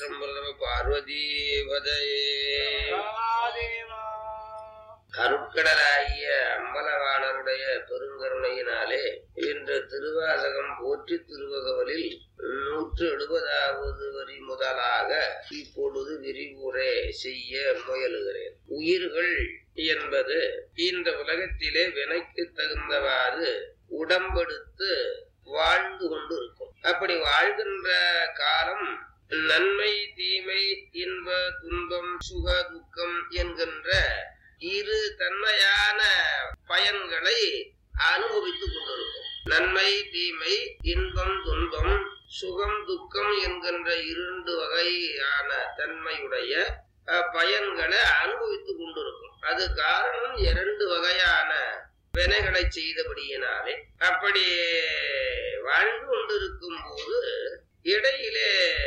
திருச்சிற்றம்பலம் பார்வதீபதையே அருட்கடலாகிய அம்பலவாணருடைய பெருங்கருணையினாலே இன்று திருவாசகம் போற்றி திருவகவலில் நூற்று எழுபதாவது வரி முதலாக இப்பொழுது விரிவுரை செய்ய முயலுகிறேன் உயிர்கள் என்பது இந்த உலகத்திலே வினைக்கு தகுந்தவாறு உடம்பெடுத்து வாழ்ந்து கொண்டு இருக்கும் அப்படி வாழ்கின்ற காலம் நன்மை தீமை இன்ப துன்பம் சுக துக்கம் என்கின்ற இரு தன்மையான பயன்களை அனுபவித்துக் கொண்டிருக்கும் நன்மை தீமை இன்பம் துன்பம் சுகம் துக்கம் என்கின்ற இரண்டு வகையான தன்மையுடைய அஹ், பயன்களை அனுபவித்துக் கொண்டிருக்கும் அது காரணம் இரண்டு வகையான வினைகளை செய்தபடியினாலே அப்படி வாழ்ந்து கொண்டிருக்கும் போது இடையிலே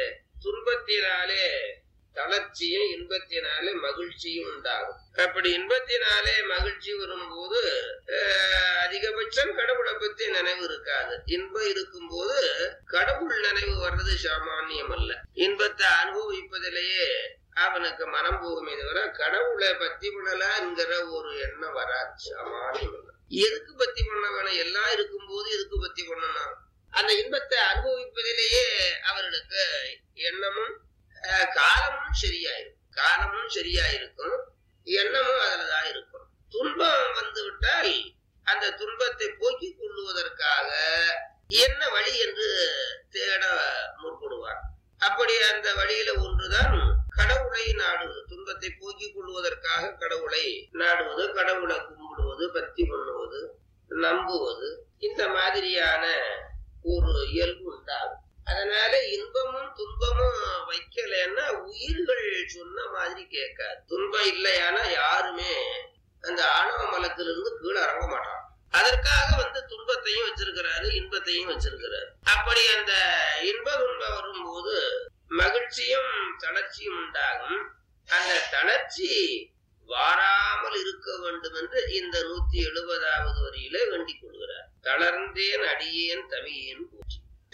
துன்பத்தினாலே தளர்ச்சியும் இன்பத்தினாலே மகிழ்ச்சியும் உண்டாகும் அப்படி இன்பத்தினாலே மகிழ்ச்சி வரும்போது அஹ், அதிகபட்சம் கடவுளை பத்தி நினைவு இருக்காது இன்பம் இருக்கும்போது கடவுள் நினைவு வர்றது சாமானியம் அல்ல இன்பத்தை அனுபவிப்பதிலேயே அவனுக்கு மனம் போகுமே தவிர கடவுளை பத்தி பண்ணலாங்கிற ஒரு எண்ணம் வராது சாமானியம் அல்ல எதுக்கு பத்தி பண்ண வேணும் எல்லாம் இருக்கும்போது எதுக்கு பத்தி பண்ணணும் அந்த இன்பத்தை அனுபவிப்பதிலேயே அவர்களுக்கு எண்ணமும் அஹ், காலமும் சரியாயிருக்கும் காலமும் சரியாயிருக்கும் எண்ணமும் அதுலதான் இருக்கும் துன்பம் வந்து விட்டால் அந்த துன்பத்தை போக்கிக் கொள்ளுவதற்காக என்ன வழி என்று தேட முற்படுவார் அப்படி அந்த வழியில ஒன்றுதான் கடவுளை நாடுவது துன்பத்தை போக்கிக் கொள்வதற்காக கடவுளை நாடுவது கடவுளை கும்பிடுவது பக்தி பண்ணுவது நம்புவது இந்த மாதிரியான ஒரு இயல்பு உண்டாகும் அதனால இன்பமும் துன்பமும் வைக்கலைன்னா உயிர்கள் சொன்ன மாதிரி கேட்காது துன்பம் இல்லையானா யாருமே அந்த ஆணவ மலத்திலிருந்து கீழே இறங்க மாட்டான் அதற்காக வந்து துன்பத்தையும் வச்சிருக்கிறாரு இன்பத்தையும் வச்சிருக்கிறாரு அப்படி அந்த இன்ப துன்பம் வரும்போது மகிழ்ச்சியும் தளர்ச்சியும் உண்டாகும் அந்த தளர்ச்சி வாராமல் இருக்க வேண்டும் என்று இந்த நூத்தி எழுபதாவது வரியில வேண்டிக் கொள்கிறார் தளர்ந்தேன் அடியேன் தமியேன் போற்றி